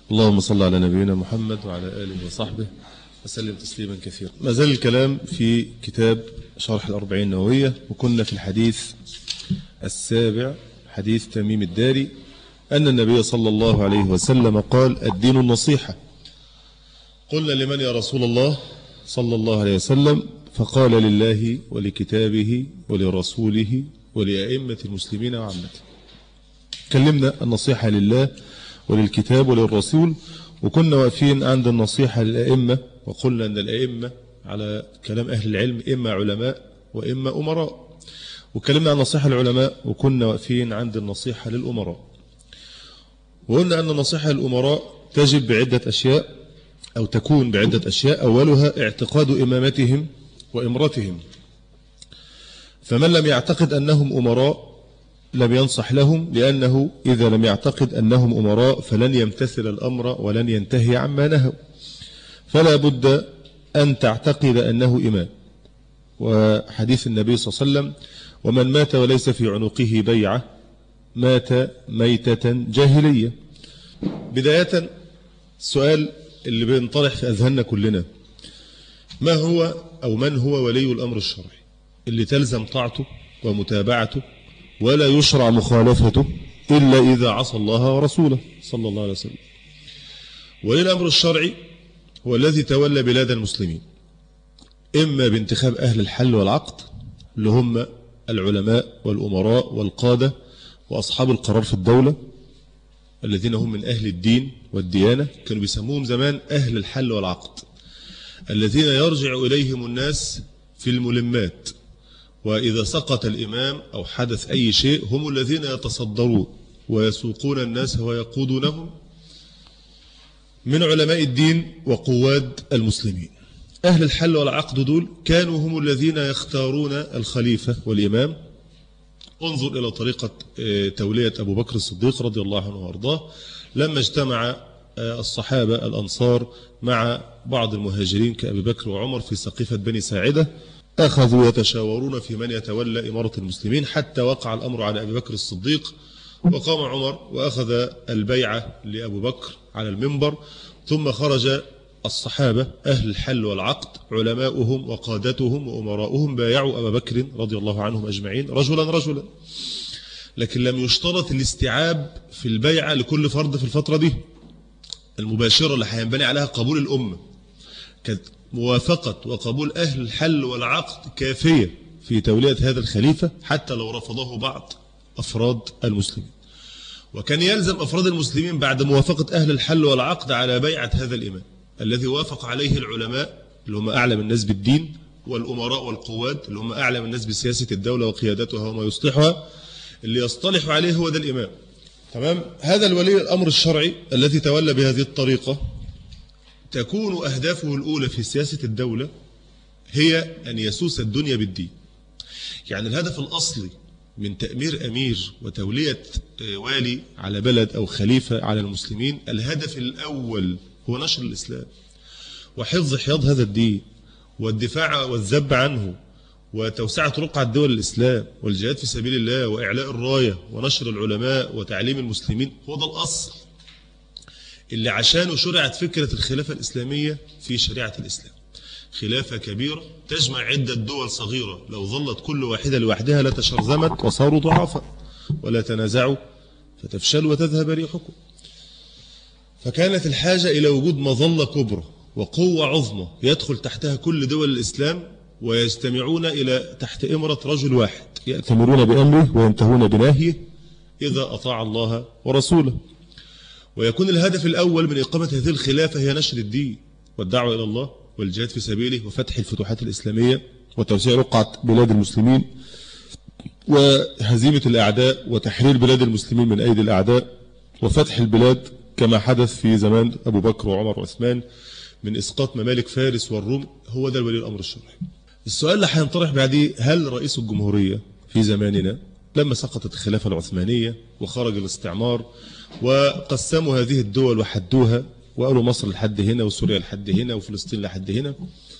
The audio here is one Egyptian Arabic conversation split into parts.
اللهم صل على نبينا محمد وعلى آله وصحبه وسلم تسليما كثيرا ما زال الكلام في كتاب شرح الأربعين النووية وكنا في الحديث السابع حديث تميم الداري أن النبي صلى الله عليه وسلم قال الدين النصيحة قلنا لمن يا رسول الله صلى الله عليه وسلم فقال لله ولكتابه ولرسوله ولأئمة المسلمين وعامته كلمنا النصيحة لله وللكتاب وللرسول وكنا واقفين عند النصيحة للأئمة وقلنا أن الأئمة على كلام أهل العلم إما علماء وإما أمراء وكلمنا عن نصيحة العلماء وكنا واقفين عند النصيحة للأمراء وقلنا أن النصيحة للأمراء تجب بعدة أشياء أو تكون بعدة أشياء أولها اعتقاد إمامتهم وإمرتهم فمن لم يعتقد أنهم أمراء لم ينصح لهم لأنه إذا لم يعتقد أنهم أمراء فلن يمتثل الأمر ولن ينتهي عما نهوا فلا بد أن تعتقد أنه إمام وحديث النبي صلى الله عليه وسلم ومن مات وليس في عنقه بيعة مات ميتة جاهلية بداية السؤال اللي بينطرح في أذهاننا كلنا ما هو أو من هو ولي الأمر الشرعي اللي تلزم طاعته ومتابعته ولا يشرع مخالفته إلا إذا عصى الله ورسوله صلى الله عليه وسلم ولي الأمر الشرعي هو الذي تولى بلاد المسلمين إما بانتخاب أهل الحل والعقد اللي هم العلماء والأمراء والقادة وأصحاب القرار في الدولة الذين هم من أهل الدين والديانة كانوا بيسموهم زمان أهل الحل والعقد الذين يرجع إليهم الناس في الملمات وإذا سقط الإمام أو حدث أي شيء هم الذين يتصدرون ويسوقون الناس ويقودونهم من علماء الدين وقواد المسلمين أهل الحل والعقد دول كانوا هم الذين يختارون الخليفة والإمام انظر إلى طريقة تولية أبو بكر الصديق رضي الله عنه وارضاه لما اجتمع الصحابة الأنصار مع بعض المهاجرين كأبي بكر وعمر في سقيفة بني ساعدة أخذوا يتشاورون في من يتولى إمارة المسلمين حتى وقع الأمر على أبي بكر الصديق وقام عمر وأخذ البيعة لأبو بكر على المنبر ثم خرج الصحابة أهل الحل والعقد علماؤهم وقادتهم وأمراؤهم بايعوا أبا بكر رضي الله عنهم أجمعين رجلا رجلا لكن لم يشترط الاستيعاب في البيعة لكل فرد في الفترة دي المباشرة اللي هينبني عليها قبول الأمة كانت موافقة وقبول أهل الحل والعقد كافية في تولية هذا الخليفة حتى لو رفضه بعض أفراد المسلمين وكان يلزم أفراد المسلمين بعد موافقة أهل الحل والعقد على بيعة هذا الإمام الذي وافق عليه العلماء اللي هم أعلم الناس بالدين والأمراء والقواد اللي هم أعلم الناس بسياسة الدولة وقيادتها وما يصلحها اللي يصطلح عليه هو ده الإمام تمام هذا الولي الأمر الشرعي الذي تولى بهذه الطريقة تكون أهدافه الأولى في سياسة الدولة هي أن يسوس الدنيا بالدين يعني الهدف الأصلي من تأمير أمير وتولية والي على بلد أو خليفة على المسلمين الهدف الأول هو نشر الإسلام وحفظ حياض هذا الدين والدفاع والذب عنه وتوسعة رقعة دول الإسلام والجهاد في سبيل الله وإعلاء الراية ونشر العلماء وتعليم المسلمين هو ده الأصل اللي عشانه شرعت فكرة الخلافة الإسلامية في شريعة الإسلام خلافة كبيرة تجمع عدة دول صغيرة لو ظلت كل واحدة لوحدها لتشرذمت وصاروا ضعافا ولا تنازعوا فتفشلوا وتذهب ريحكم فكانت الحاجة إلى وجود مظلة كبرى وقوة عظمى يدخل تحتها كل دول الإسلام ويجتمعون إلى تحت إمرة رجل واحد يأتمرون بأمره وينتهون بناهيه إذا أطاع الله ورسوله ويكون الهدف الأول من إقامة هذه الخلافة هي نشر الدين والدعوة إلى الله والجهاد في سبيله وفتح الفتوحات الإسلامية وتوسيع رقعة بلاد المسلمين وهزيمة الأعداء وتحرير بلاد المسلمين من أيدي الأعداء وفتح البلاد كما حدث في زمان أبو بكر وعمر وعثمان من إسقاط ممالك فارس والروم هو ده الولي الأمر الشرعي السؤال اللي هينطرح بعديه هل رئيس الجمهورية في زماننا لما سقطت الخلافة العثمانية وخرج الاستعمار وقسموا هذه الدول وحدوها وقالوا مصر لحد هنا وسوريا لحد هنا وفلسطين لحد هنا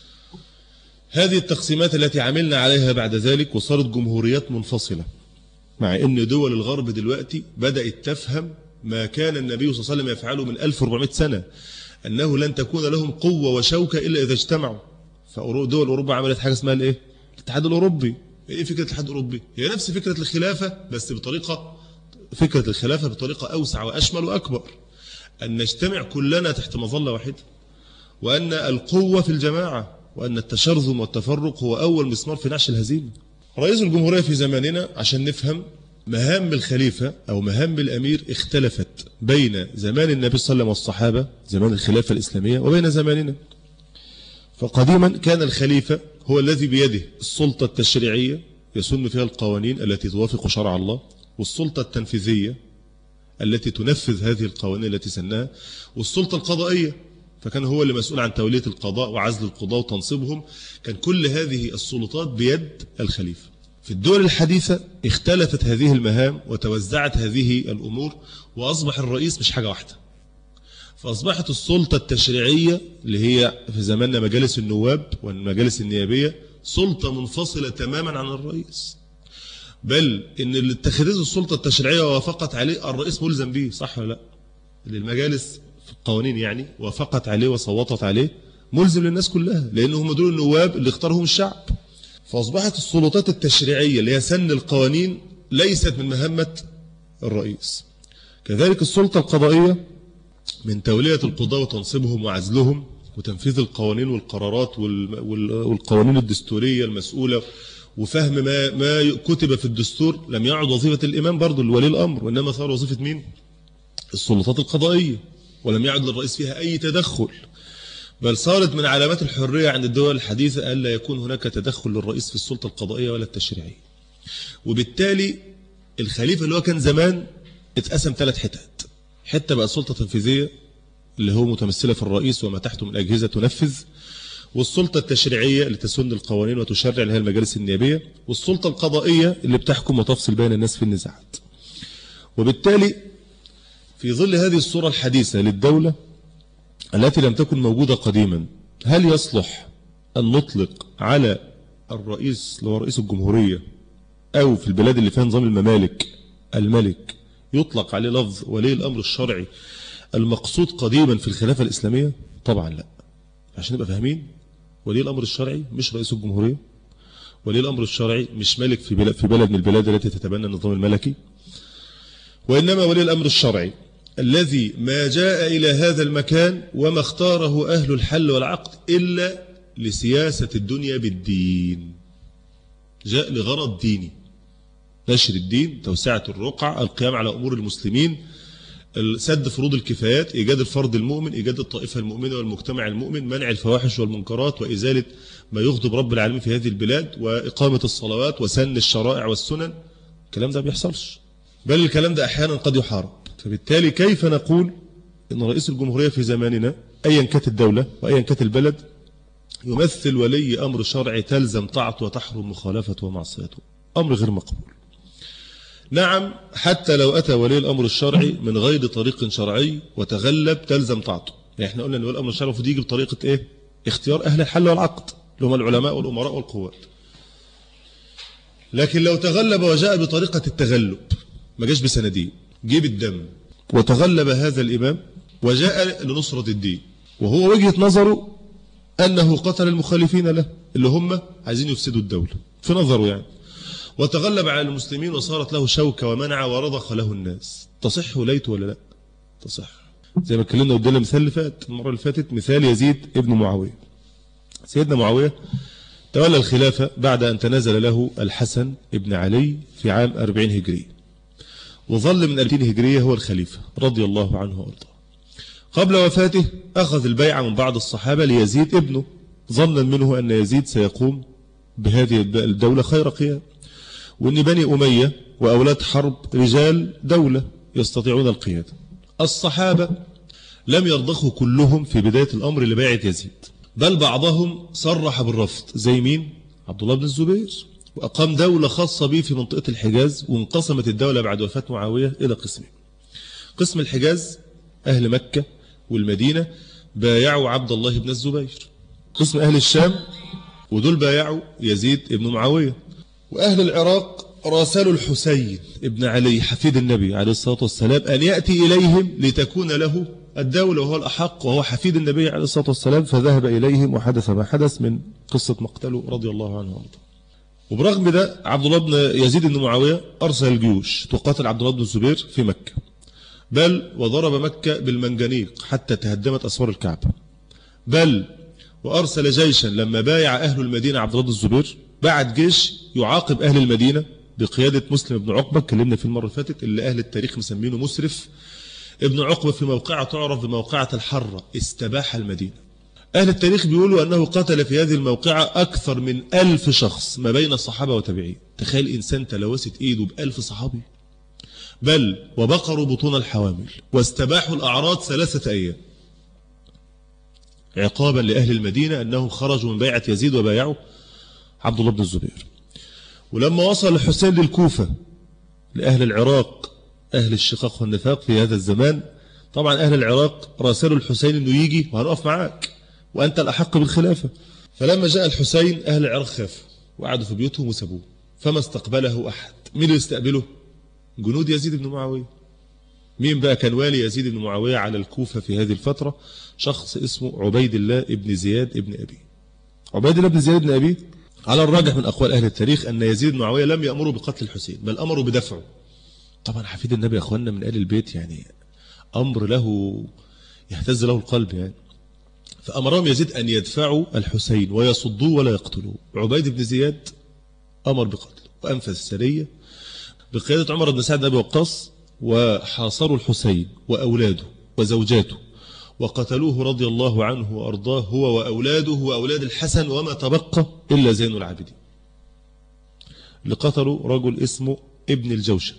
هذه التقسيمات التي عملنا عليها بعد ذلك وصارت جمهوريات منفصلة مع ان دول الغرب دلوقتي بدأت تفهم ما كان النبي صلى الله عليه وسلم يفعله من 1400 سنة أنه لن تكون لهم قوة وشوكة إلا إذا اجتمعوا فدول أوروبا عملت حاجة اسمها الإيه؟ الاتحاد الأوروبي إيه فكرة الاتحاد الأوروبي؟ هي نفس فكرة الخلافة بس بطريقة فكرة الخلافة بطريقة أوسع وأشمل وأكبر أن نجتمع كلنا تحت مظلة واحدة وأن القوة في الجماعة وأن التشرذم والتفرق هو أول مسمار في نعش الهزيمة رئيس الجمهورية في زماننا عشان نفهم مهام الخليفة أو مهام الأمير اختلفت بين زمان النبي صلى الله عليه وسلم والصحابة زمان الخلافة الإسلامية وبين زماننا فقديما كان الخليفة هو الذي بيده السلطة التشريعية يسن فيها القوانين التي توافق شرع الله والسلطة التنفيذية التي تنفذ هذه القوانين التي سنها والسلطة القضائية فكان هو اللي مسؤول عن تولية القضاء وعزل القضاء وتنصيبهم كان كل هذه السلطات بيد الخليفة في الدول الحديثة اختلفت هذه المهام وتوزعت هذه الأمور وأصبح الرئيس مش حاجة واحدة فأصبحت السلطة التشريعية اللي هي في زماننا مجالس النواب والمجالس النيابية سلطة منفصلة تماما عن الرئيس بل ان اللي اتخذته السلطة التشريعية ووافقت عليه الرئيس ملزم به صح ولا لا اللي المجالس في القوانين يعني وافقت عليه وصوتت عليه ملزم للناس كلها لان هم دول النواب اللي اختارهم الشعب فاصبحت السلطات التشريعية اللي هي سن القوانين ليست من مهمة الرئيس كذلك السلطة القضائية من تولية القضاء وتنصيبهم وعزلهم وتنفيذ القوانين والقرارات والقوانين الدستورية المسؤولة وفهم ما ما كتب في الدستور لم يعد وظيفة الإمام برضه لولي الأمر وإنما صار وظيفة مين؟ السلطات القضائية ولم يعد للرئيس فيها أي تدخل بل صارت من علامات الحرية عند الدول الحديثة ألا يكون هناك تدخل للرئيس في السلطة القضائية ولا التشريعية وبالتالي الخليفة اللي هو كان زمان اتقسم ثلاث حتت حتة بقى سلطة تنفيذية اللي هو متمثلة في الرئيس وما تحته من أجهزة تنفذ والسلطة التشريعية اللي تسن القوانين وتشرع لها المجالس النيابية والسلطة القضائية اللي بتحكم وتفصل بين الناس في النزاعات وبالتالي في ظل هذه الصورة الحديثة للدولة التي لم تكن موجودة قديما هل يصلح أن نطلق على الرئيس اللي هو رئيس الجمهورية أو في البلاد اللي فيها نظام الممالك الملك يطلق عليه لفظ ولي الأمر الشرعي المقصود قديما في الخلافة الإسلامية طبعا لا عشان نبقى فاهمين ولي الأمر الشرعي مش رئيس الجمهورية ولي الأمر الشرعي مش ملك في بلد, في بلد من البلاد التي تتبنى النظام الملكي وإنما ولي الأمر الشرعي الذي ما جاء إلى هذا المكان وما اختاره أهل الحل والعقد إلا لسياسة الدنيا بالدين جاء لغرض ديني نشر الدين توسعة الرقع القيام على أمور المسلمين سد فروض الكفايات إيجاد الفرد المؤمن إيجاد الطائفة المؤمنة والمجتمع المؤمن منع الفواحش والمنكرات وإزالة ما يغضب رب العالمين في هذه البلاد وإقامة الصلوات وسن الشرائع والسنن الكلام ده بيحصلش بل الكلام ده أحيانا قد يحارب فبالتالي كيف نقول أن رئيس الجمهورية في زماننا أيا كانت الدولة وأيا كانت البلد يمثل ولي أمر شرعي تلزم طاعته وتحرم مخالفته ومعصيته أمر غير مقبول نعم حتى لو أتى ولي الأمر الشرعي من غير طريق شرعي وتغلب تلزم طاعته يعني احنا قلنا أن ولي الأمر الشرعي المفروض يجي بطريقة إيه اختيار أهل الحل والعقد اللي هم العلماء والأمراء والقوات لكن لو تغلب وجاء بطريقة التغلب ما جاش بسندين جيب الدم وتغلب هذا الإمام وجاء لنصرة الدين وهو وجهة نظره أنه قتل المخالفين له اللي هم عايزين يفسدوا الدولة في نظره يعني وتغلب على المسلمين وصارت له شوكة ومنع ورضخ له الناس تصح وليت ولا لا تصح زي ما اتكلمنا قدامنا مثال اللي فات المرة اللي فاتت مثال يزيد ابن معاوية سيدنا معاوية تولى الخلافة بعد أن تنازل له الحسن ابن علي في عام 40 هجري وظل من 2000 هجرية هو الخليفة رضي الله عنه وارضاه قبل وفاته أخذ البيعة من بعض الصحابة ليزيد ابنه ظنا منه أن يزيد سيقوم بهذه الدولة خير قيام وأن بني أمية وأولاد حرب رجال دولة يستطيعون القيادة الصحابة لم يرضخوا كلهم في بداية الأمر لبيعة يزيد بل بعضهم صرح بالرفض زي مين؟ عبد الله بن الزبير وأقام دولة خاصة به في منطقة الحجاز وانقسمت الدولة بعد وفاة معاوية إلى قسمين قسم الحجاز أهل مكة والمدينة بايعوا عبد الله بن الزبير قسم أهل الشام ودول بايعوا يزيد ابن معاوية وأهل العراق راسلوا الحسين ابن علي حفيد النبي عليه الصلاة والسلام أن يأتي إليهم لتكون له الدولة وهو الأحق وهو حفيد النبي عليه الصلاة والسلام فذهب إليهم وحدث ما حدث من قصة مقتله رضي الله عنه وارضاه وبرغم ده عبد الله بن يزيد بن معاوية أرسل الجيوش تقاتل عبد الله بن الزبير في مكة بل وضرب مكة بالمنجنيق حتى تهدمت أسوار الكعبة بل وأرسل جيشا لما بايع أهل المدينة عبد الله بن الزبير بعت جيش يعاقب أهل المدينة بقيادة مسلم بن عقبة اتكلمنا في المرة اللي فاتت اللي أهل التاريخ مسمينه مسرف ابن عقبة في موقعة تعرف بموقعة الحرة استباح المدينة أهل التاريخ بيقولوا أنه قتل في هذه الموقعة أكثر من ألف شخص ما بين الصحابة وتابعين تخيل إنسان تلوثت إيده بألف صحابي بل وبقروا بطون الحوامل واستباحوا الأعراض ثلاثة أيام عقابا لأهل المدينة أنهم خرجوا من بيعة يزيد وبايعوا عبد الله بن الزبير ولما وصل الحسين للكوفة لأهل العراق أهل الشقاق والنفاق في هذا الزمان طبعا أهل العراق راسلوا الحسين أنه يجي وهنقف معاك وأنت الأحق بالخلافة فلما جاء الحسين أهل العراق خافوا وقعدوا في بيوتهم وسابوه فما استقبله أحد مين اللي يستقبله جنود يزيد بن معاوية مين بقى كان والي يزيد بن معاوية على الكوفة في هذه الفترة شخص اسمه عبيد الله ابن زياد ابن أبي عبيد الله بن زياد بن أبي على الراجح من أقوال أهل التاريخ أن يزيد بن معاوية لم يأمره بقتل الحسين بل أمره بدفعه طبعا حفيد النبي يا أخواننا من آل البيت يعني أمر له يهتز له القلب يعني فأمرهم يزيد أن يدفعوا الحسين ويصدوه ولا يقتلوه عبيد بن زياد أمر بقتله وأنفذ السرية بقيادة عمر بن سعد بن أبي وقاص وحاصروا الحسين وأولاده وزوجاته وقتلوه رضي الله عنه وأرضاه هو وأولاده وأولاد الحسن وما تبقى إلا زين العابدين اللي قتلوا رجل اسمه ابن الجوشة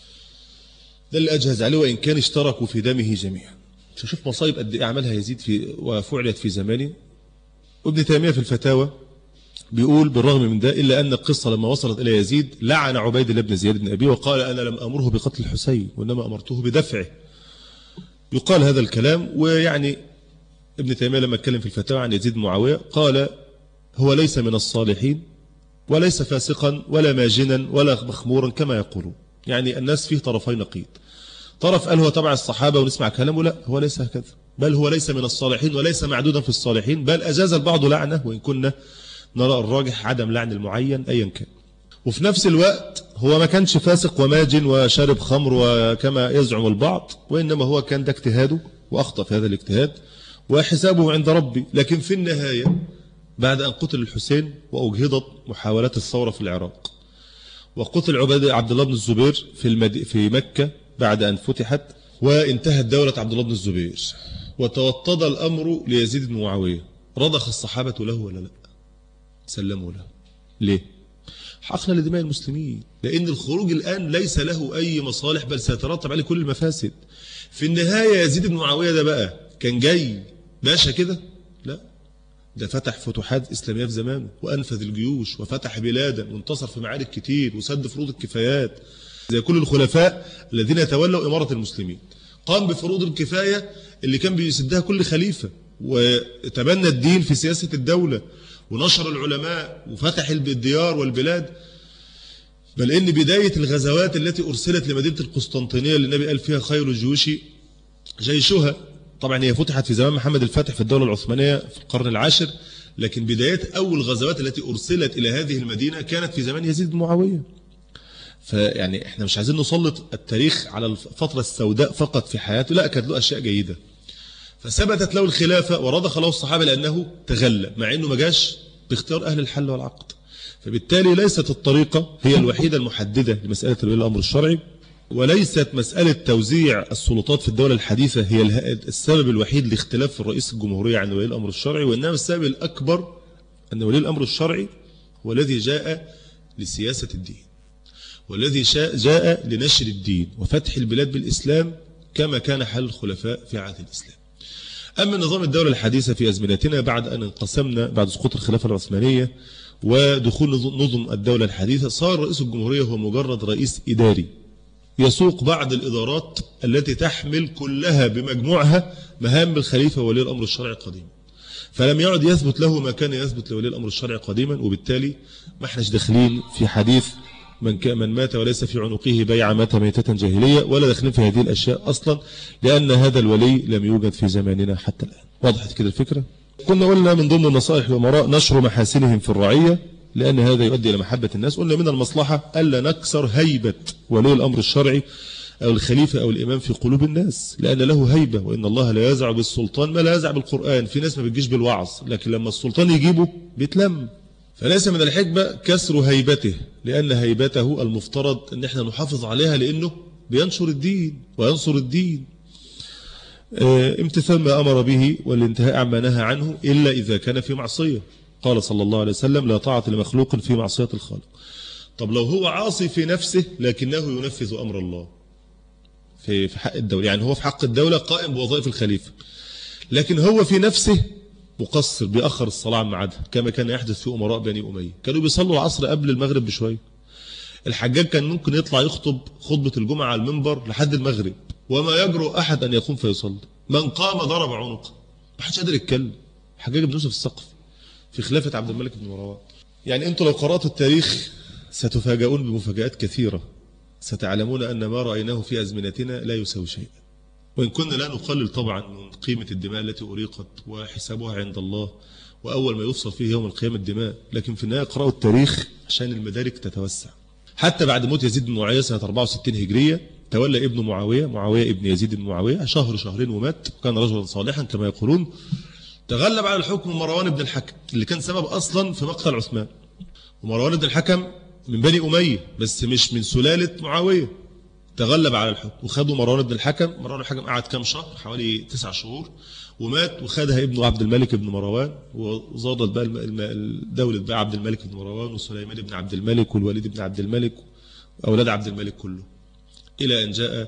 ده اللي أجهز عليه وإن كان اشتركوا في دمه جميعا شوف مصايب قد إيه عملها يزيد في وفعلت في زمانه وابن تيمية في الفتاوى بيقول بالرغم من ده إلا أن القصة لما وصلت إلى يزيد لعن عبيد الله بن زياد بن أبي وقال أنا لم أمره بقتل الحسين وإنما أمرته بدفعه يقال هذا الكلام ويعني ابن تيمية لما اتكلم في الفتاوى عن يزيد معاوية قال هو ليس من الصالحين وليس فاسقا ولا ماجنا ولا مخمورا كما يقولون يعني الناس فيه طرفين نقيض طرف قال هو تبع الصحابة ونسمع كلامه لا هو ليس هكذا بل هو ليس من الصالحين وليس معدودا في الصالحين بل أجاز البعض لعنه وإن كنا نرى الراجح عدم لعن المعين أيا كان وفي نفس الوقت هو ما كانش فاسق وماجن وشارب خمر وكما يزعم البعض وإنما هو كان ده اجتهاده وأخطأ في هذا الاجتهاد وحسابه عند ربي لكن في النهاية بعد أن قتل الحسين وأجهضت محاولات الثورة في العراق وقتل عباد عبد الله بن الزبير في المد... في مكة بعد أن فتحت وانتهت دولة عبد الله بن الزبير وتوطد الأمر ليزيد بن معاوية رضخ الصحابة له ولا لا سلموا له ليه حقنا لدماء المسلمين لأن الخروج الآن ليس له أي مصالح بل سيترتب عليه كل المفاسد في النهاية يزيد بن معاوية ده بقى كان جاي باشا كده لا ده فتح فتوحات إسلامية في زمانه وأنفذ الجيوش وفتح بلادا وانتصر في معارك كتير وسد فروض الكفايات زي كل الخلفاء الذين تولوا إمارة المسلمين قام بفروض الكفاية اللي كان بيسدها كل خليفة وتبنى الدين في سياسة الدولة ونشر العلماء وفتح الديار والبلاد بل إن بداية الغزوات التي أرسلت لمدينة القسطنطينية اللي النبي قال فيها خير الجيوش جيشها طبعا هي فتحت في زمان محمد الفاتح في الدولة العثمانية في القرن العاشر لكن بدايات أول غزوات التي أرسلت إلى هذه المدينة كانت في زمان يزيد بن معاوية فيعني احنا مش عايزين نسلط التاريخ على الفترة السوداء فقط في حياته لا كانت له أشياء جيدة فثبتت له الخلافة ورضخ له الصحابة لأنه تغلى مع أنه ما جاش باختيار أهل الحل والعقد فبالتالي ليست الطريقة هي الوحيدة المحددة لمسألة ولي الأمر الشرعي وليست مسألة توزيع السلطات في الدولة الحديثة هي السبب الوحيد لاختلاف في الرئيس الجمهورية عن ولي الأمر الشرعي وإنما السبب الأكبر أن ولي الأمر الشرعي هو الذي جاء لسياسة الدين والذي جاء لنشر الدين وفتح البلاد بالإسلام كما كان حال الخلفاء في عهد الإسلام أما نظام الدولة الحديثة في أزمنتنا بعد أن انقسمنا بعد سقوط الخلافة العثمانية ودخول نظم الدولة الحديثة صار رئيس الجمهورية هو مجرد رئيس إداري يسوق بعض الإدارات التي تحمل كلها بمجموعها مهام الخليفة ولي الأمر الشرعي قديما فلم يعد يثبت له ما كان يثبت لولي الأمر الشرعي قديما وبالتالي ما احناش داخلين في حديث من من مات وليس في عنقه بيع مات ميتة جاهلية ولا داخلين في هذه الأشياء أصلا لأن هذا الولي لم يوجد في زماننا حتى الآن وضحت كده الفكرة كنا قلنا من ضمن نصائح الأمراء نشر محاسنهم في الرعية لأن هذا يؤدي إلى محبة الناس قلنا من المصلحة ألا نكسر هيبة ولي الأمر الشرعي أو الخليفة أو الإمام في قلوب الناس لأن له هيبة وإن الله لا يزع بالسلطان ما لا يزع بالقرآن في ناس ما بتجيش بالوعظ لكن لما السلطان يجيبه بيتلم فليس من الحكمة كسر هيبته لأن هيبته المفترض أن احنا نحافظ عليها لأنه بينشر الدين وينصر الدين امتثال ما أمر به والانتهاء عما نهى عنه إلا إذا كان في معصية قال صلى الله عليه وسلم لا طاعة لمخلوق في معصية الخالق طب لو هو عاصي في نفسه لكنه ينفذ أمر الله في في حق الدولة يعني هو في حق الدولة قائم بوظائف الخليفة لكن هو في نفسه مقصر بيأخر الصلاة عن ميعادها كما كان يحدث في أمراء بني أمية كانوا بيصلوا العصر قبل المغرب بشوية الحجاج كان ممكن يطلع يخطب خطبة الجمعة على المنبر لحد المغرب وما يجرؤ أحد أن يقوم فيصلي من قام ضرب عنقه ما حدش قادر يتكلم حجاج بن يوسف السقف في خلافة عبد الملك بن مروان يعني أنتوا لو قرأتوا التاريخ ستفاجؤون بمفاجآت كثيرة ستعلمون أن ما رأيناه في أزمنتنا لا يساوي شيئا وإن كنا لا نقلل طبعا من قيمة الدماء التي أريقت وحسابها عند الله وأول ما يفصل فيه يوم القيامة الدماء لكن في النهاية اقرأوا التاريخ عشان المدارك تتوسع حتى بعد موت يزيد بن معاوية سنة 64 هجرية تولى ابن معاوية معاوية ابن يزيد بن معاوية شهر شهرين ومات وكان رجلا صالحا كما يقولون تغلب على الحكم مروان بن الحكم اللي كان سبب أصلا في مقتل عثمان ومروان بن الحكم من بني أمية بس مش من سلالة معاوية تغلب على الحكم وخدوا مروان بن الحكم مروان بن الحكم قعد كام شهر حوالي تسع شهور ومات وخدها ابنه عبد الملك بن مروان وزادت بقى دولة بقى عبد الملك بن مروان وسليمان بن عبد الملك والوليد بن عبد الملك أولاد عبد الملك كله إلى أن جاء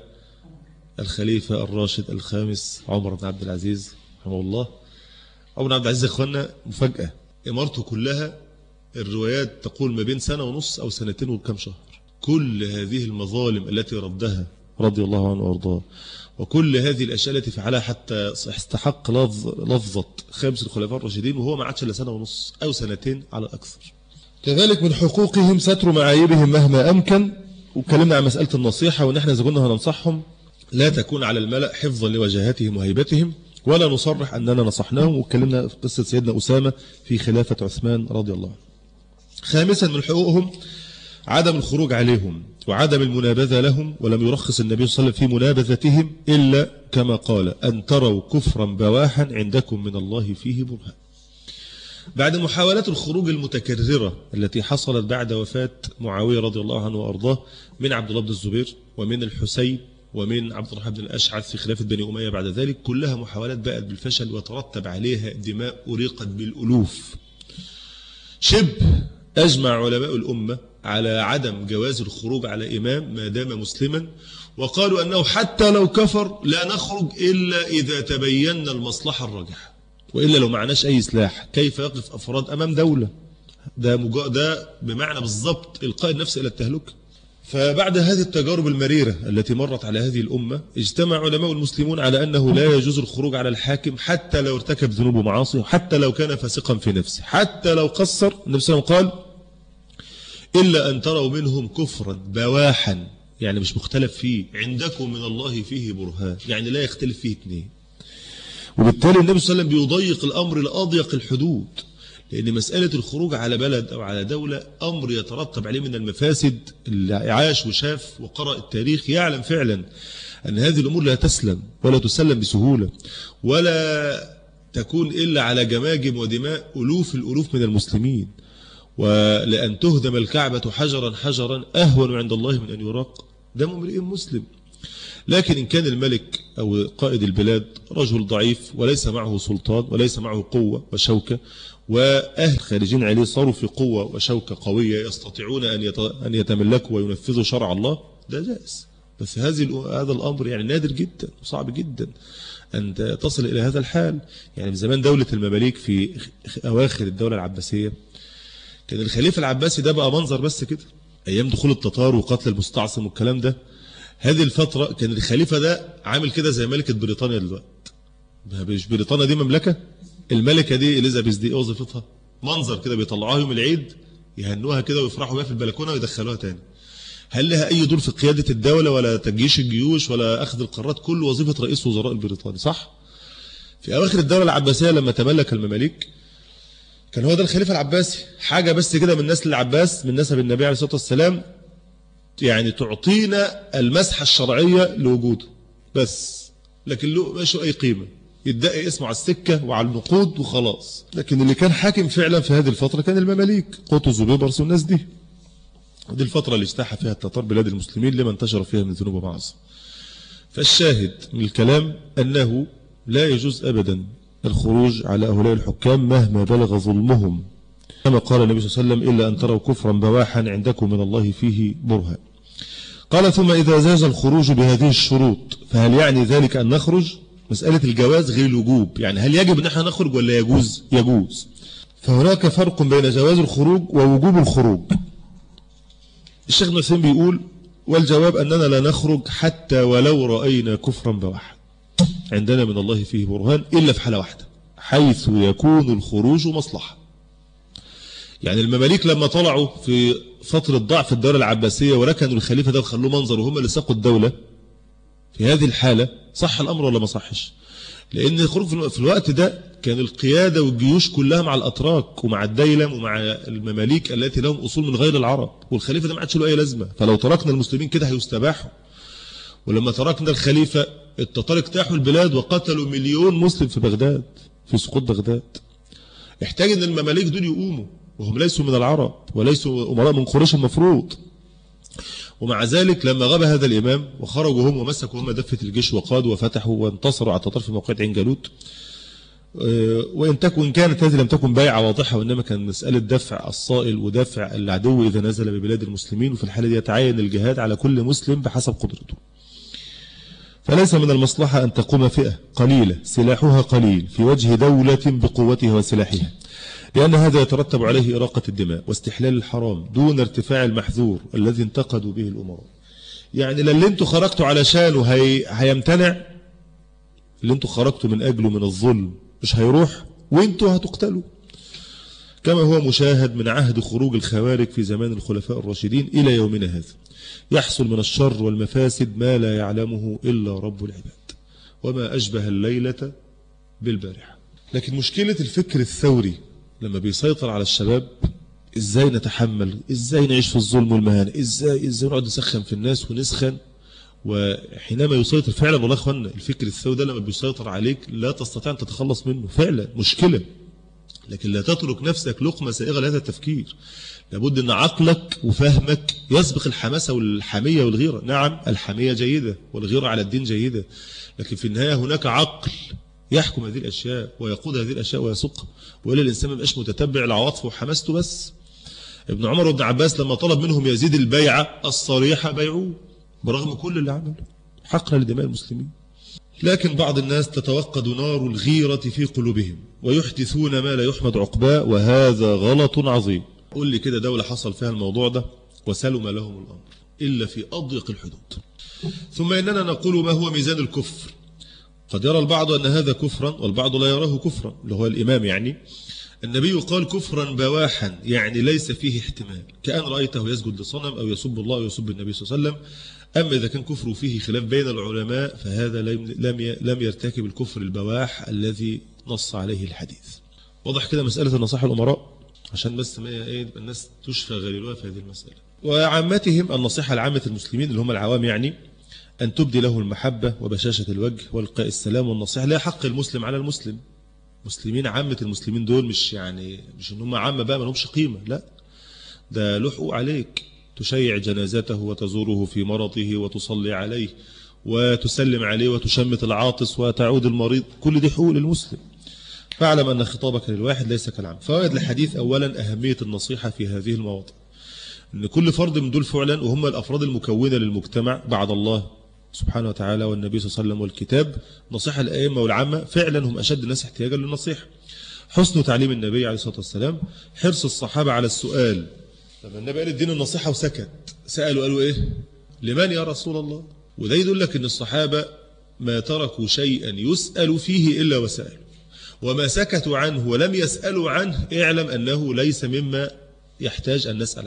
الخليفة الراشد الخامس عمر بن عبد العزيز رحمه الله عمر بن عبد العزيز اخوانا مفاجأة إمارته كلها الروايات تقول ما بين سنة ونص أو سنتين وكم شهر كل هذه المظالم التي ردها رضي الله عنه وارضاه وكل هذه الأشياء التي فعلها حتى استحق لفظ لفظة خامس الخلفاء الراشدين وهو ما عادش إلا سنة ونص أو سنتين على الأكثر كذلك من حقوقهم ستر معايبهم مهما أمكن وكلمنا عن مسألة النصيحة وإن احنا إذا كنا هننصحهم لا تكون على الملأ حفظا لوجهاتهم وهيبتهم ولا نصرح أننا نصحناهم واتكلمنا في قصة سيدنا أسامة في خلافة عثمان رضي الله عنه خامسا من حقوقهم عدم الخروج عليهم وعدم المنابذة لهم ولم يرخص النبي صلى الله عليه وسلم في منابذتهم إلا كما قال أن تروا كفرا بواحا عندكم من الله فيه برهان بعد محاولات الخروج المتكررة التي حصلت بعد وفاة معاوية رضي الله عنه وأرضاه من عبد الله بن الزبير ومن الحسين ومن عبد الرحمن بن الأشعث في خلافة بني أمية بعد ذلك كلها محاولات بقت بالفشل وترتب عليها دماء أريقت بالألوف شبه أجمع علماء الأمة على عدم جواز الخروج على إمام ما دام مسلما وقالوا أنه حتى لو كفر لا نخرج إلا إذا تبين المصلحة الراجحة وإلا لو معناش أي سلاح كيف يقف أفراد أمام دولة ده, مجا... ده بمعنى بالضبط إلقاء النفس إلى التهلكة فبعد هذه التجارب المريرة التي مرت على هذه الأمة اجتمع علماء المسلمون على أنه لا يجوز الخروج على الحاكم حتى لو ارتكب ذنوب ومعاصي حتى لو كان فاسقا في نفسه حتى لو قصر النبي صلى الله عليه وسلم قال إلا أن تروا منهم كفرا بواحا يعني مش مختلف فيه عندكم من الله فيه برهان يعني لا يختلف فيه اثنين وبالتالي النبي صلى الله عليه وسلم بيضيق الأمر لأضيق الحدود لأن مسألة الخروج على بلد أو على دولة أمر يترتب عليه من المفاسد اللي عاش وشاف وقرأ التاريخ يعلم فعلا أن هذه الأمور لا تسلم ولا تسلم بسهولة ولا تكون إلا على جماجم ودماء ألوف الألوف من المسلمين ولأن تهدم الكعبة حجرا حجرا أهون عند الله من أن يراق دم امرئ مسلم لكن إن كان الملك أو قائد البلاد رجل ضعيف وليس معه سلطان وليس معه قوة وشوكة وأهل خارجين عليه صاروا في قوة وشوكة قوية يستطيعون أن أن يتملكوا وينفذوا شرع الله ده جائز بس هذه هذا الأمر يعني نادر جدا وصعب جدا أن تصل إلى هذا الحال يعني من زمان دولة المماليك في أواخر الدولة العباسية كان الخليفة العباسي ده بقى منظر بس كده أيام دخول التتار وقتل المستعصم والكلام ده هذه الفترة كان الخليفة ده عامل كده زي ملكة بريطانيا دلوقتي مش بريطانيا دي مملكة الملكة دي إليزابيث دي وظيفتها منظر كده بيطلعوها يوم العيد يهنوها كده ويفرحوا بيها في البلكونة ويدخلوها تاني هل لها أي دور في قيادة الدولة ولا تجيش الجيوش ولا أخذ القرارات كل وظيفة رئيس وزراء البريطاني صح؟ في أواخر الدولة العباسية لما تملك المماليك كان هو ده الخليفة العباسي حاجة بس كده من نسل العباس من نسب النبي عليه الصلاة والسلام يعني تعطينا المسحة الشرعية لوجوده بس لكن له مش أي قيمة يدعي اسمه على السكة وعلى النقود وخلاص لكن اللي كان حاكم فعلا في هذه الفترة كان المماليك قطز وبيبرس والناس دي ودي الفترة اللي اجتاح فيها التتار بلاد المسلمين لما انتشر فيها من ذنوب ومعاصي فالشاهد من الكلام أنه لا يجوز أبدا الخروج على هؤلاء الحكام مهما بلغ ظلمهم كما قال النبي صلى الله عليه وسلم إلا أن تروا كفرا بواحا عندكم من الله فيه برهان قال ثم إذا زاز الخروج بهذه الشروط فهل يعني ذلك أن نخرج مسألة الجواز غير الوجوب يعني هل يجب أن احنا نخرج ولا يجوز يجوز فهناك فرق بين جواز الخروج ووجوب الخروج الشيخ نسيم بيقول والجواب أننا لا نخرج حتى ولو رأينا كفرا بواحا عندنا من الله فيه برهان إلا في حالة واحدة حيث يكون الخروج مصلحة يعني المماليك لما طلعوا في فترة ضعف الدولة العباسية وركنوا الخليفة ده وخلوه منظر وهم اللي ساقوا الدولة في هذه الحالة صح الأمر ولا ما صحش لأن الخروج في الوقت ده كان القيادة والجيوش كلها مع الأتراك ومع الديلم ومع المماليك التي لهم أصول من غير العرب والخليفة ده ما عادش له أي لازمة فلو تركنا المسلمين كده هيستباحوا ولما تركنا الخليفة التتار اجتاحوا البلاد وقتلوا مليون مسلم في بغداد في سقوط بغداد احتاج ان المماليك دول يقوموا وهم ليسوا من العرب وليسوا أمراء من قريش المفروض ومع ذلك لما غاب هذا الإمام وخرجوا هم ومسكوا هم دفة الجيش وقادوا وفتحوا وانتصروا على التتار في موقع عين جالوت وإن تكن كانت هذه لم تكن بايعة واضحة وإنما كان مسألة دفع الصائل ودفع العدو إذا نزل ببلاد المسلمين وفي الحالة دي يتعين الجهاد على كل مسلم بحسب قدرته فليس من المصلحة أن تقوم فئة قليلة سلاحها قليل في وجه دولة بقوتها وسلاحها لأن هذا يترتب عليه إراقة الدماء واستحلال الحرام دون ارتفاع المحذور الذي انتقدوا به الأمراء يعني للي انتوا خرجتوا علشانه هي... هيمتنع اللي انتوا خرجتوا من أجله من الظلم مش هيروح وانتوا هتقتلوا كما هو مشاهد من عهد خروج الخوارج في زمان الخلفاء الراشدين إلى يومنا هذا يحصل من الشر والمفاسد ما لا يعلمه إلا رب العباد وما أشبه الليلة بالبارحة لكن مشكلة الفكر الثوري لما بيسيطر على الشباب ازاي نتحمل ازاي نعيش في الظلم والمهانة ازاي ازاي نقعد نسخن في الناس ونسخن وحينما يسيطر فعلا والله اخوانا الفكر الثوري ده لما بيسيطر عليك لا تستطيع ان تتخلص منه فعلا مشكلة لكن لا تترك نفسك لقمة سائغة لهذا التفكير لابد ان عقلك وفهمك يسبق الحماسة والحمية والغيرة نعم الحمية جيدة والغيرة على الدين جيدة لكن في النهاية هناك عقل يحكم هذه الأشياء ويقود هذه الأشياء ويسوقها وإلا الإنسان ما يبقاش متتبع لعواطفه وحماسته بس ابن عمر وابن عباس لما طلب منهم يزيد البيعة الصريحة بيعوه برغم كل اللي عمله حقنا لدماء المسلمين لكن بعض الناس تتوقد نار الغيرة في قلوبهم ويحدثون ما لا يحمد عقباه وهذا غلط عظيم قل لي كده دولة حصل فيها الموضوع ده وسلم لهم الأمر إلا في أضيق الحدود ثم إننا نقول ما هو ميزان الكفر قد يرى البعض أن هذا كفرا والبعض لا يراه كفرا اللي هو الإمام يعني النبي قال كفرا بواحا يعني ليس فيه احتمال كأن رأيته يسجد لصنم أو يسب الله أو يسب النبي صلى الله عليه وسلم أما إذا كان كفره فيه خلاف بين العلماء فهذا لم لم يرتكب الكفر البواح الذي نص عليه الحديث واضح كده مسألة النصائح الأمراء عشان بس ما ايه الناس تشفى غليلها في هذه المسألة وعامتهم النصيحة لعامة المسلمين اللي هم العوام يعني أن تبدي له المحبة وبشاشة الوجه والقاء السلام والنصيحة لا حق المسلم على المسلم مسلمين عامة المسلمين دول مش يعني مش ان هم عامة بقى ما لهمش قيمة لا ده له حقوق عليك تشيع جنازته وتزوره في مرضه وتصلي عليه وتسلم عليه وتشمت العاطس وتعود المريض كل دي حقوق للمسلم فاعلم أن خطابك للواحد ليس كالعام فوائد الحديث أولا أهمية النصيحة في هذه المواضع أن كل فرد من دول فعلا وهم الأفراد المكونة للمجتمع بعد الله سبحانه وتعالى والنبي صلى الله عليه وسلم والكتاب نصيحة الأئمة والعامة فعلا هم أشد الناس احتياجا للنصيحة حسن تعليم النبي عليه الصلاة والسلام حرص الصحابة على السؤال لما النبي قال الدين النصيحة وسكت سألوا قالوا إيه لمن يا رسول الله وده يدل لك أن الصحابة ما تركوا شيئا يسأل فيه إلا وسألوا وما سكتوا عنه ولم يسألوا عنه اعلم أنه ليس مما يحتاج أن نسأل عنه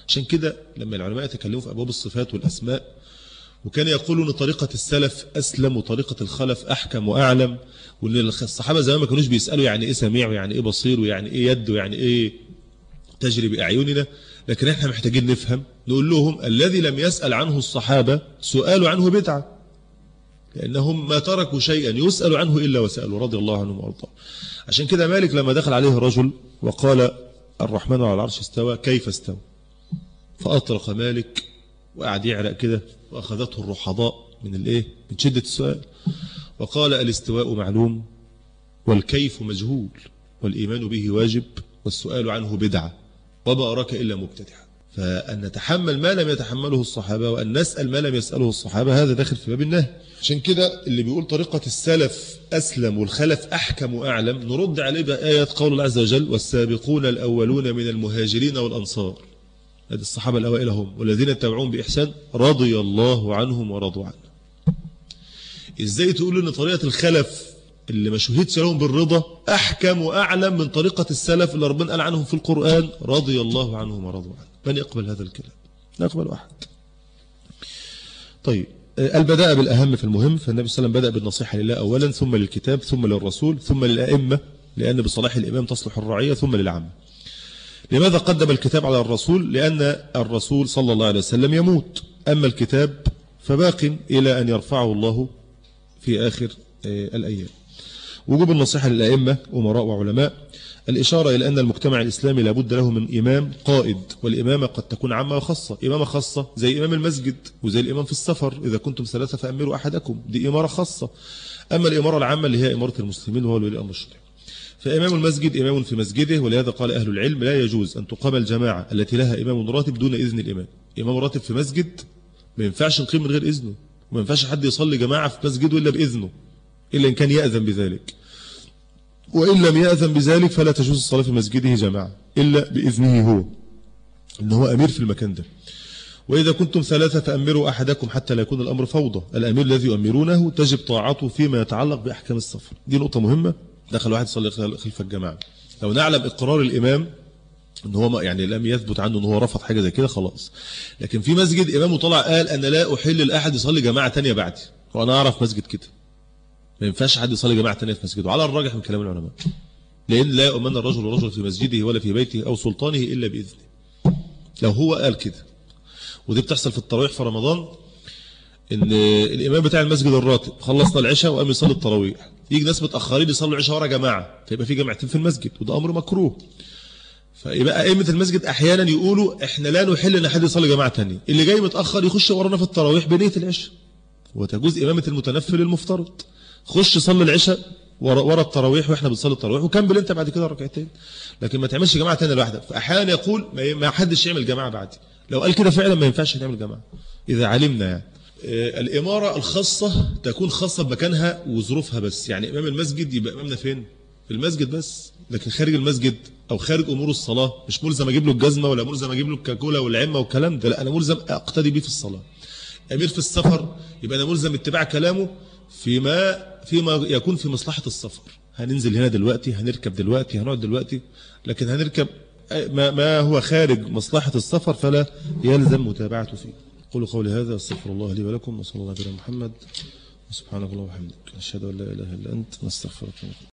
عشان كده لما العلماء يتكلموا في أبواب الصفات والأسماء وكان يقولوا أن طريقة السلف أسلم وطريقة الخلف أحكم وأعلم وأن الصحابة زمان ما كانوش بيسألوا يعني إيه سميع ويعني إيه بصير ويعني إيه يد ويعني إيه تجري بأعيننا لكن احنا محتاجين نفهم نقول لهم الذي لم يسأل عنه الصحابة سؤال عنه بدعة لأنهم ما تركوا شيئا يسأل عنه إلا وسألوا رضي الله عنهم وارضاه عشان كده مالك لما دخل عليه رجل وقال الرحمن على العرش استوى كيف استوى فأطرق مالك وقعد يعرق كده وأخذته الرحضاء من الايه من شدة السؤال وقال الاستواء معلوم والكيف مجهول والإيمان به واجب والسؤال عنه بدعة وما أراك إلا مبتدعا فأن نتحمل ما لم يتحمله الصحابة وأن نسأل ما لم يسأله الصحابة هذا داخل في باب النهي عشان كده اللي بيقول طريقة السلف أسلم والخلف أحكم وأعلم نرد عليه بآية قول الله عز وجل والسابقون الأولون من المهاجرين والأنصار هذه الصحابة الأوائل هم والذين اتبعون بإحسان رضي الله عنهم ورضوا عنه إزاي تقول أن طريقة الخلف اللي ما شهدش لهم بالرضا أحكم وأعلم من طريقة السلف اللي ربنا قال عنهم في القرآن رضي الله عنهم ورضوا عنه من يقبل هذا الكلام لا يقبل أحد طيب البداء بالأهم في المهم فالنبي صلى الله عليه وسلم بدأ بالنصيحة لله أولا ثم للكتاب ثم للرسول ثم للأئمة لأن بصلاح الإمام تصلح الرعية ثم للعامة لماذا قدم الكتاب على الرسول لأن الرسول صلى الله عليه وسلم يموت أما الكتاب فباق إلى أن يرفعه الله في آخر الأيام وجوب النصيحة للأئمة أمراء وعلماء الإشارة إلى أن المجتمع الإسلامي لابد له من إمام قائد والإمامة قد تكون عامة وخاصة إمامة خاصة زي إمام المسجد وزي الإمام في السفر إذا كنتم ثلاثة فأمروا أحدكم دي إمارة خاصة أما الإمارة العامة اللي هي إمارة المسلمين وهو الولي الأمر الشرعي فإمام المسجد إمام في مسجده ولهذا قال أهل العلم لا يجوز أن تقام الجماعة التي لها إمام راتب دون إذن الإمام إمام راتب في مسجد ما ينفعش نقيم من غير إذنه وما ينفعش حد يصلي جماعة في مسجده إلا بإذنه إلا إن كان يأذن بذلك وإن لم يأذن بذلك فلا تجوز الصلاة في مسجده جماعة إلا بإذنه هو إن هو أمير في المكان ده وإذا كنتم ثلاثة فأمروا أحدكم حتى لا يكون الأمر فوضى الأمير الذي يؤمرونه تجب طاعته فيما يتعلق بأحكام السفر دي نقطة مهمة دخل واحد يصلي خلف الجماعة لو نعلم إقرار الإمام ان هو يعني لم يثبت عنه ان هو رفض حاجة زي كده خلاص لكن في مسجد إمامه طلع قال أنا لا أحل لأحد يصلي جماعة تانية بعدي وأنا أعرف مسجد كده ما ينفعش حد يصلي جماعة تانية في مسجده على الراجح من كلام العلماء لأن لا يؤمن الرجل الرجل في مسجده ولا في بيته أو سلطانه إلا بإذنه لو هو قال كده ودي بتحصل في التراويح في رمضان ان الامام بتاع المسجد الراتب خلصنا العشاء وقام يصلي التراويح يجي ناس متاخرين يصلوا العشاء ورا جماعه فيبقى في جماعتين في المسجد وده امر مكروه فيبقى ائمه المسجد احيانا يقولوا احنا لا نحل ان حد يصلي جماعه ثانيه اللي جاي متاخر يخش ورانا في التراويح بنيه العشاء وتجوز امامه المتنفل المفترض خش صلي العشاء ورا, ورا التراويح واحنا بنصلي التراويح وكمل انت بعد كده ركعتين لكن ما تعملش جماعه ثانيه لوحدك فاحيانا يقول ما حدش يعمل جماعه بعدي لو قال كده فعلا ما ينفعش نعمل جماعه اذا علمنا يعني الإمارة الخاصة تكون خاصة بمكانها وظروفها بس يعني إمام المسجد يبقى إمامنا فين في المسجد بس لكن خارج المسجد أو خارج أمور الصلاة مش ملزم أجيب له الجزمة ولا ملزم أجيب له الكاكولا والعمة والكلام ده لا أنا ملزم أقتدي بيه في الصلاة أمير في السفر يبقى أنا ملزم اتباع كلامه فيما فيما يكون في مصلحة السفر هننزل هنا دلوقتي هنركب دلوقتي هنقعد دلوقتي لكن هنركب ما, ما هو خارج مصلحة السفر فلا يلزم متابعته فيه قولوا قولي هذا استغفر الله لي ولكم وصلى الله على محمد وسبحانك اللهم وبحمدك نشهد ان لا اله الا انت نستغفرك